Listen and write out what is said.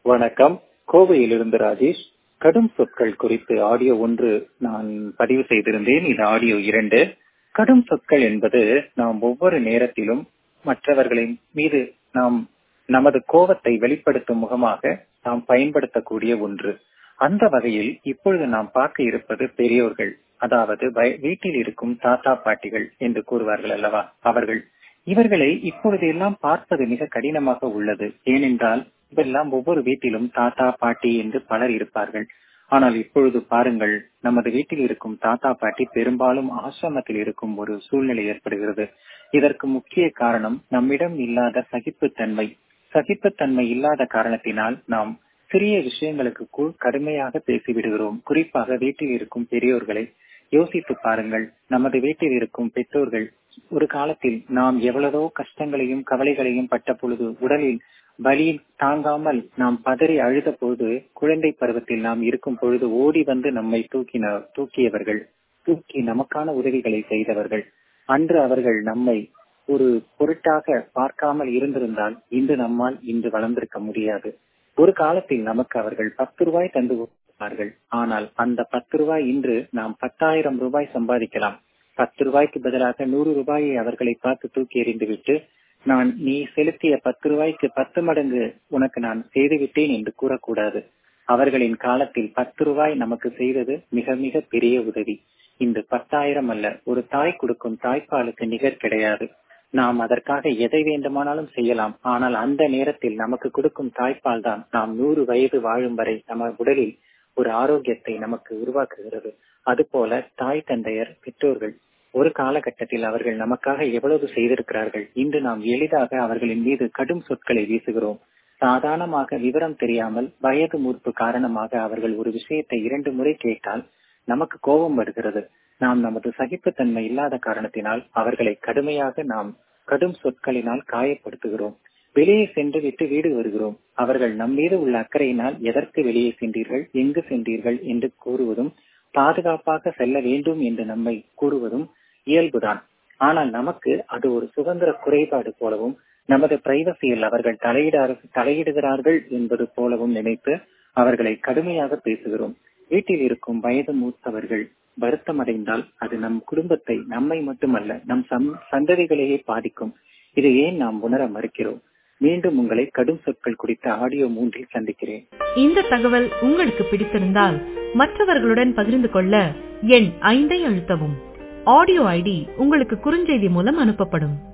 வணக்கம் கோவையிலிருந்து ராஜேஷ் கடும் சொற்கள் குறித்து ஆடியோ ஒன்று நான் பதிவு செய்திருந்தேன் இது ஆடியோ இரண்டு கடும் சொற்கள் என்பது நாம் ஒவ்வொரு நேரத்திலும் மற்றவர்களின் மீது நாம் நமது கோபத்தை வெளிப்படுத்தும் முகமாக நாம் பயன்படுத்தக்கூடிய ஒன்று அந்த வகையில் இப்பொழுது நாம் பார்க்க இருப்பது பெரியோர்கள் அதாவது வீட்டில் இருக்கும் தாத்தா பாட்டிகள் என்று கூறுவார்கள் அல்லவா அவர்கள் இவர்களை இப்பொழுது எல்லாம் பார்ப்பது மிக கடினமாக உள்ளது ஏனென்றால் இதெல்லாம் ஒவ்வொரு வீட்டிலும் தாத்தா பாட்டி என்று பலர் இருப்பார்கள் ஆனால் இப்பொழுது பாருங்கள் நமது வீட்டில் இருக்கும் தாத்தா பாட்டி பெரும்பாலும் ஆசிரமத்தில் இருக்கும் ஒரு சூழ்நிலை ஏற்படுகிறது இதற்கு முக்கிய காரணம் நம்மிடம் இல்லாத சகிப்புத்தன்மை சகிப்புத்தன்மை இல்லாத காரணத்தினால் நாம் சிறிய விஷயங்களுக்கு கடுமையாக பேசிவிடுகிறோம் குறிப்பாக வீட்டில் இருக்கும் பெரியோர்களை யோசித்து பாருங்கள் நமது வீட்டில் இருக்கும் பெற்றோர்கள் ஒரு காலத்தில் நாம் எவ்வளவோ கஷ்டங்களையும் கவலைகளையும் பட்ட பொழுது உடலில் வலி தாங்காமல் நாம் பதறி அழுத பொழுது குழந்தை பருவத்தில் நாம் இருக்கும் பொழுது ஓடி வந்து நம்மை தூக்கின தூக்கியவர்கள் தூக்கி நமக்கான உதவிகளை செய்தவர்கள் அன்று அவர்கள் நம்மை ஒரு பொருட்டாக பார்க்காமல் இருந்திருந்தால் இன்று நம்மால் இன்று வளர்ந்திருக்க முடியாது ஒரு காலத்தில் நமக்கு அவர்கள் பத்து ரூபாய் தந்து கொடுப்பார்கள் ஆனால் அந்த பத்து ரூபாய் இன்று நாம் பத்தாயிரம் ரூபாய் சம்பாதிக்கலாம் பத்து ரூபாய்க்கு பதிலாக நூறு ரூபாயை அவர்களை பார்த்து தூக்கி எறிந்துவிட்டு நான் நீ செலுத்திய பத்து ரூபாய்க்கு பத்து மடங்கு உனக்கு நான் செய்துவிட்டேன் என்று கூறக்கூடாது அவர்களின் காலத்தில் பத்து ரூபாய் நமக்கு செய்தது மிக மிக பெரிய உதவி இந்த பத்தாயிரம் அல்ல ஒரு தாய் கொடுக்கும் தாய்ப்பாலுக்கு நிகர் கிடையாது நாம் அதற்காக எதை வேண்டுமானாலும் செய்யலாம் ஆனால் அந்த நேரத்தில் நமக்கு கொடுக்கும் தாய்ப்பால் தான் நாம் நூறு வயது வாழும் வரை நம்ம உடலில் ஒரு ஆரோக்கியத்தை நமக்கு உருவாக்குகிறது அதுபோல தாய் தந்தையர் பெற்றோர்கள் ஒரு காலகட்டத்தில் அவர்கள் நமக்காக எவ்வளவு செய்திருக்கிறார்கள் இன்று நாம் எளிதாக அவர்களின் மீது கடும் சொற்களை வீசுகிறோம் சாதாரணமாக விவரம் தெரியாமல் வயது மூர்ப்பு காரணமாக அவர்கள் ஒரு விஷயத்தை இரண்டு முறை கேட்டால் நமக்கு கோபம் வருகிறது நாம் நமது சகிப்புத்தன்மை இல்லாத காரணத்தினால் அவர்களை கடுமையாக நாம் கடும் சொற்களினால் காயப்படுத்துகிறோம் வெளியே சென்று விட்டு வீடு வருகிறோம் அவர்கள் நம் மீது உள்ள அக்கறையினால் எதற்கு வெளியே சென்றீர்கள் எங்கு சென்றீர்கள் என்று கூறுவதும் பாதுகாப்பாக செல்ல வேண்டும் என்று நம்மை கூறுவதும் இயல்புதான் ஆனால் நமக்கு அது ஒரு சுதந்திர குறைபாடு போலவும் நமது பிரைவசியில் அவர்கள் தலையிட தலையிடுகிறார்கள் என்பது போலவும் நினைத்து அவர்களை கடுமையாக பேசுகிறோம் வீட்டில் இருக்கும் வயது மூத்தவர்கள் வருத்தம் அடைந்தால் அது நம் குடும்பத்தை நம்மை மட்டுமல்ல நம் சந்ததிகளையே பாதிக்கும் இதை ஏன் நாம் உணர மறுக்கிறோம் மீண்டும் உங்களை கடும் சொற்கள் குறித்த ஆடியோ மூன்றில் சந்திக்கிறேன் இந்த தகவல் உங்களுக்கு பிடித்திருந்தால் மற்றவர்களுடன் பகிர்ந்து கொள்ள எண் ஐந்தை அழுத்தவும் ஆடியோ ஐடி உங்களுக்கு குறுஞ்செய்தி மூலம் அனுப்பப்படும்